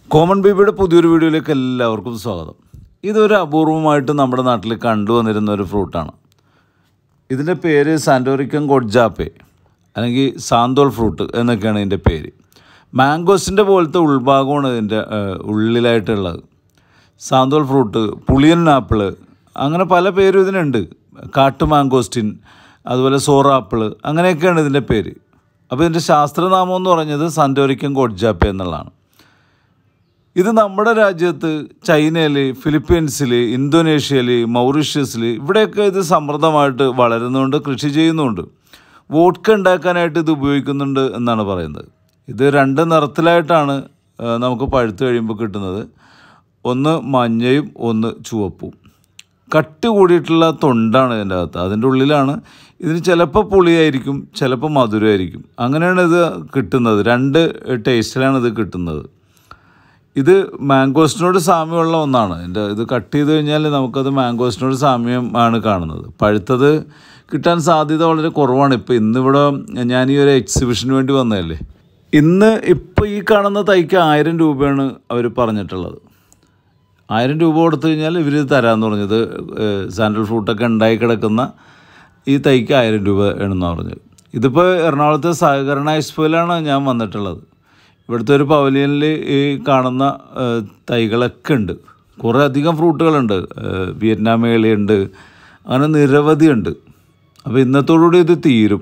common ബേബിയുടെ പുതിയൊരു വീഡിയോയിലേക്ക് എല്ലാവർക്കും സ്വാഗതം ഇതൊരു അപൂർവമായിട്ട് നമ്മുടെ നാട്ടിൽ കണ്ടുവന്നിരുന്ന ഒരു ഫ്രൂട്ടാണ് ഇതിൻ്റെ പേര് സാൻറ്റോറിക്കം കൊഡ്ജാപ്പെ അല്ലെങ്കിൽ സാന്തോൾ ഫ്രൂട്ട് എന്നൊക്കെയാണ് ഇതിൻ്റെ പേര് മാംഗോസിൻ്റെ പോലത്തെ ഉൾഭാഗമാണ് ഇതിൻ്റെ ഏഹ്, ഉള്ളിലായിട്ടുള്ളത് സാന്തോൾ ഫ്രൂട്ട് പുളിയൻ ആപ്പിള് അങ്ങനെ പല പേരും ഇതിനുണ്ട് കാട്ടു മാംഗോസ്റ്റിൻ അതുപോലെ സോറ ആപ്പിള് അങ്ങനെയൊക്കെയാണ് ഇതിൻ്റെ പേര് അപ്പോൾ ഇതിൻ്റെ ശാസ്ത്രനാമം എന്ന് പറഞ്ഞത് സാൻറ്റോറിക്കം കൊഡ്ജാപ്പെ എന്നുള്ളതാണ് ഇത് നമ്മുടെ രാജ്യത്ത് ചൈനയിൽ ഫിലിപ്പീൻസിൽ ഇന്തോനേഷ്യയിൽ മൗറീഷ്യസിൽ ഇവിടെയൊക്കെ ഇത് സമൃദ്ധമായിട്ട് വളരുന്നുണ്ട് കൃഷി ചെയ്യുന്നുണ്ട് വോഡ്ക ഉണ്ടാക്കാനായിട്ട് ഇത് ഉപയോഗിക്കുന്നുണ്ട് എന്നാണ് പറയുന്നത് ഇത് രണ്ട് നിറത്തിലായിട്ടാണ് ആ, നമുക്ക് പഴുത്ത് കഴിയുമ്പോൾ കിട്ടുന്നത് ഒന്ന് മഞ്ഞയും ഒന്ന് ചുവപ്പും കട്ടി കൂടിയിട്ടുള്ള തൊണ്ടാണ് ഇതിൻ്റെ അകത്ത് അതിൻ്റെ ഉള്ളിലാണ് ഇതിന് ചിലപ്പോൾ പുളിയായിരിക്കും ചിലപ്പോൾ മധുരമായിരിക്കും അങ്ങനെയാണ് ഇത് കിട്ടുന്നത് രണ്ട് ടേസ്റ്റിലാണ് ഇത് കിട്ടുന്നത് ഇത് മാംഗോസ്റ്റിനോട് സാമ്യമുള്ള ഒന്നാണ് എൻ്റെ ഇത് കട്ട് ചെയ്ത് കഴിഞ്ഞാൽ നമുക്കത് മാംഗോസ്റ്റിനോട് സാമ്യം ആണ് കാണുന്നത് പഴുത്തത് കിട്ടാൻ സാധ്യത വളരെ കുറവാണ് ഇപ്പോൾ ഇന്നിവിടെ ഞാൻ ഈ ഒരു എക്സിബിഷന് വേണ്ടി വന്നതല്ലേ ഇന്ന് ഇപ്പോൾ ഈ കാണുന്ന തൈക്ക് ആയിരം രൂപയാണ് അവർ പറഞ്ഞിട്ടുള്ളത് ആയിരം രൂപ കൊടുത്തു കഴിഞ്ഞാൽ ഇവർ തരാമെന്ന് പറഞ്ഞത് സാൻഡൽ ഫ്രൂട്ടൊക്കെ ഉണ്ടായി കിടക്കുന്ന ഈ തൈക്ക് ആയിരം രൂപ ആണെന്ന് പറഞ്ഞത് ഇതിപ്പോൾ എറണാകുളത്തെ സഹകരണ എക്സ്പോയിലാണ് ഞാൻ വന്നിട്ടുള്ളത് ഇവിടുത്തെ ഒരു പവലിയനിൽ ഈ കാണുന്ന ഏഹ്, തൈകളൊക്കെ ഉണ്ട് കുറേ അധികം ഫ്രൂട്ടുകളുണ്ട് ഏഹ്, വിയറ്റ്നാം മേളയുണ്ട് അങ്ങനെ നിരവധിയുണ്ട് അപ്പോൾ ഇന്നത്തോടുകൂടി ഇത് തീരും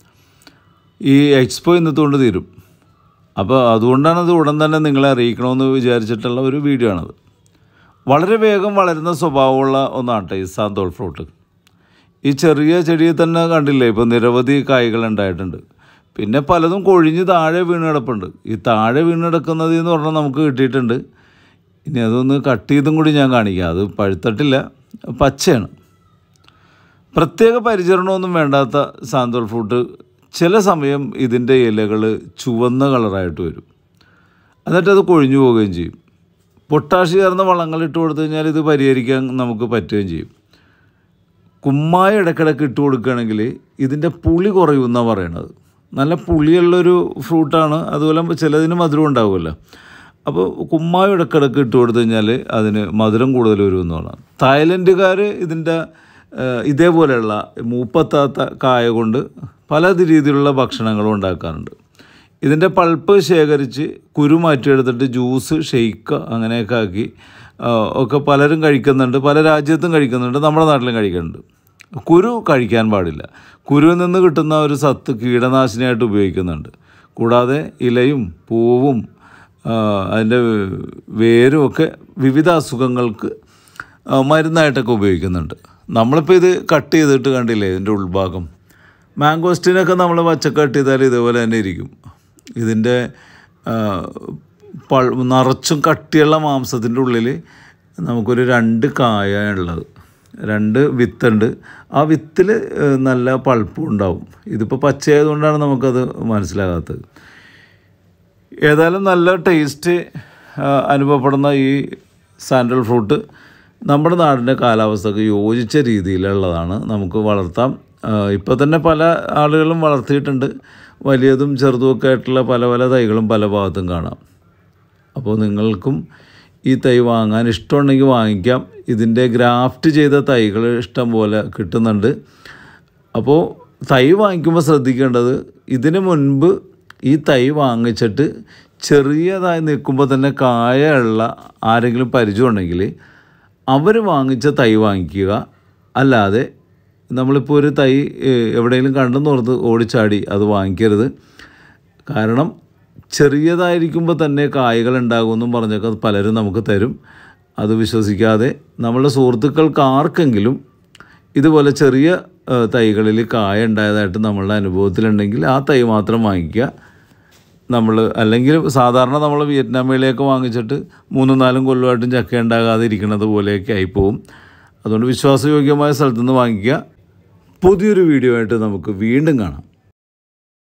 ഈ എക്സ്പോ ഇന്നത്തോണ്ട് തീരും അപ്പോൾ അതുകൊണ്ടാണ് ഇത് ഉടൻ തന്നെ നിങ്ങളെ അറിയിക്കണമെന്ന് വിചാരിച്ചിട്ടുള്ള ഒരു വീഡിയോ ആണത് വളരെ വേഗം വളരുന്ന സ്വഭാവമുള്ള ഒന്നാണ് ഈ സാന്തോൾ ഫ്രൂട്ട് ഈ ചെറിയ ചെടിയിൽ തന്നെ കണ്ടില്ലേ ഇപ്പോൾ നിരവധി കായ്കൾ ഉണ്ടായിട്ടുണ്ട് പിന്നെ പലതും കൊഴിഞ്ഞ് താഴെ വീണ് കിടപ്പുണ്ട് ഈ താഴെ വീണ് കിടക്കുന്നത് എന്ന് പറഞ്ഞാൽ നമുക്ക് കിട്ടിയിട്ടുണ്ട് ഇനി അതൊന്ന് കട്ട് ചെയ്തും കൂടി ഞാൻ കാണിക്കാം അത് പഴുത്തിട്ടില്ല പച്ചയാണ് പ്രത്യേക പരിചരണമൊന്നും വേണ്ടാത്ത സാന്തോൾ ഫ്രൂട്ട് ചില സമയം ഇതിൻ്റെ ഇലകൾ ചുവന്ന കളറായിട്ട് വരും എന്നിട്ട് അത് കൊഴിഞ്ഞു പോവുകയും ചെയ്യും പൊട്ടാഷ് ചേർന്ന വളങ്ങൾ ഇട്ട് കൊടുത്തു കഴിഞ്ഞാൽ ഇത് പരിഹരിക്കാൻ നമുക്ക് പറ്റുകയും ചെയ്യും കുമ്മായ ഇടയ്ക്കിടയ്ക്ക് ഇട്ട് കൊടുക്കുകയാണെങ്കിൽ ഇതിൻ്റെ പുളി കുറയുമെന്നാണ് പറയണത് നല്ല പുളിയുള്ളൊരു ഫ്രൂട്ടാണ് അതുപോലെ ചിലതിന് മധുരം ഉണ്ടാവുമല്ലോ അപ്പോൾ കുമ്മായം ഇടയ്ക്കിടയ്ക്ക് ഇട്ട് കൊടുത്തു കഴിഞ്ഞാൽ അതിന് മധുരം കൂടുതൽ വരുമെന്ന് പറഞ്ഞാൽ തായ്ലൻഡുകാർ ഇതിൻ്റെ ഏഹ്, ഇതേപോലെയുള്ള മൂപ്പത്താത്ത കായ കൊണ്ട് പല രീതിയിലുള്ള ഭക്ഷണങ്ങളും ഉണ്ടാക്കാറുണ്ട് ഇതിൻ്റെ പൾപ്പ് ശേഖരിച്ച് കുരു മാറ്റിയെടുത്തിട്ട് ജ്യൂസ് ഷെയ്ക്ക് അങ്ങനെയൊക്കെ ആക്കി ആ, ഒക്കെ പലരും കഴിക്കുന്നുണ്ട് പല രാജ്യത്തും കഴിക്കുന്നുണ്ട് നമ്മുടെ നാട്ടിലും കഴിക്കുന്നുണ്ട് കുരു കഴിക്കാൻ പാടില്ല കുരുവിൽ നിന്ന് കിട്ടുന്ന ഒരു സത്ത് കീടനാശിനിയായിട്ട് ഉപയോഗിക്കുന്നുണ്ട് കൂടാതെ ഇലയും പൂവും ആ, അതിൻ്റെ വേരും ഒക്കെ വിവിധ അസുഖങ്ങൾക്ക് ആ, മരുന്നായിട്ടൊക്കെ ഉപയോഗിക്കുന്നുണ്ട് നമ്മളിപ്പോൾ ഇത് കട്ട് ചെയ്തിട്ട് കണ്ടില്ലേ ഇതിൻ്റെ ഉൾഭാഗം മാംഗോസ്റ്റിനൊക്കെ നമ്മൾ പച്ചക്ക് കട്ട് ചെയ്താൽ ഇതേപോലെ തന്നെ ഇരിക്കും ഇതിൻ്റെ ആ, പൾ നിറച്ചും കട്ടിയുള്ള മാംസത്തിൻ്റെ ഉള്ളിൽ നമുക്കൊരു രണ്ട് കായ ഉള്ളത് രണ്ട് വിത്തുണ്ട് ആ വിത്തിൽ നല്ല പൾപ്പും ഉണ്ടാവും ഇതിപ്പോൾ പച്ചയായതുകൊണ്ടാണ് നമുക്കത് മനസ്സിലാകാത്തത് ഏതായാലും നല്ല ടേസ്റ്റ് ആ, അനുഭവപ്പെടുന്ന ഈ സാൻഡൽ ഫ്രൂട്ട് നമ്മുടെ നാടിൻ്റെ കാലാവസ്ഥക്ക് യോജിച്ച രീതിയിലുള്ളതാണ് നമുക്ക് വളർത്താം ഇപ്പോൾ തന്നെ പല ആളുകളും വളർത്തിയിട്ടുണ്ട് വലിയതും ചെറുതുമൊക്കെ ആയിട്ടുള്ള പല പല തൈകളും പല ഭാഗത്തും കാണാം അപ്പോൾ നിങ്ങൾക്കും ഈ തൈ വാങ്ങാൻ ഇഷ്ടമുണ്ടെങ്കിൽ വാങ്ങിക്കാം ഇതിൻ്റെ ഗ്രാഫ്റ്റ് ചെയ്ത തൈകൾ ഇഷ്ടം പോലെ കിട്ടുന്നുണ്ട് അപ്പോൾ തൈ വാങ്ങിക്കുമ്പോൾ ശ്രദ്ധിക്കേണ്ടത് ഇതിന് മുൻപ് ഈ തൈ വാങ്ങിച്ചിട്ട് ചെറിയതായി നിൽക്കുമ്പോൾ തന്നെ കായുള്ള ആരെങ്കിലും പരിചയമുണ്ടെങ്കിൽ അവർ വാങ്ങിച്ച തൈ വാങ്ങിക്കുക അല്ലാതെ നമ്മളിപ്പോൾ ഒരു തൈ ഏഹ്, എവിടെയെങ്കിലും കണ്ടെന്ന് ഓർത്ത് ഓടിച്ചാടി അത് വാങ്ങിക്കരുത് കാരണം ചെറിയതായിരിക്കുമ്പോൾ തന്നെ കായകൾ ഉണ്ടാകുമെന്നും പറഞ്ഞൊക്കെ അത് പലരും നമുക്ക് തരും അത് വിശ്വസിക്കാതെ നമ്മളുടെ സുഹൃത്തുക്കൾക്ക് ആർക്കെങ്കിലും ഇതുപോലെ ചെറിയ ഏഹ്, തൈകളിൽ കായ ഉണ്ടായതായിട്ട് നമ്മളുടെ അനുഭവത്തിലുണ്ടെങ്കിൽ ആ തൈ മാത്രം വാങ്ങിക്കുക നമ്മൾ അല്ലെങ്കിൽ സാധാരണ നമ്മൾ വിയറ്റ്നാം മേളയൊക്കെ വാങ്ങിച്ചിട്ട് മൂന്നും നാലും കൊല്ലമായിട്ടും ചക്ക ഉണ്ടാകാതെ ഇരിക്കുന്നത് പോലെയൊക്കെ ആയിപ്പോവും അതുകൊണ്ട് വിശ്വാസയോഗ്യമായ സ്ഥലത്തുനിന്ന് വാങ്ങിക്കുക പുതിയൊരു വീഡിയോ ആയിട്ട് നമുക്ക് വീണ്ടും കാണാം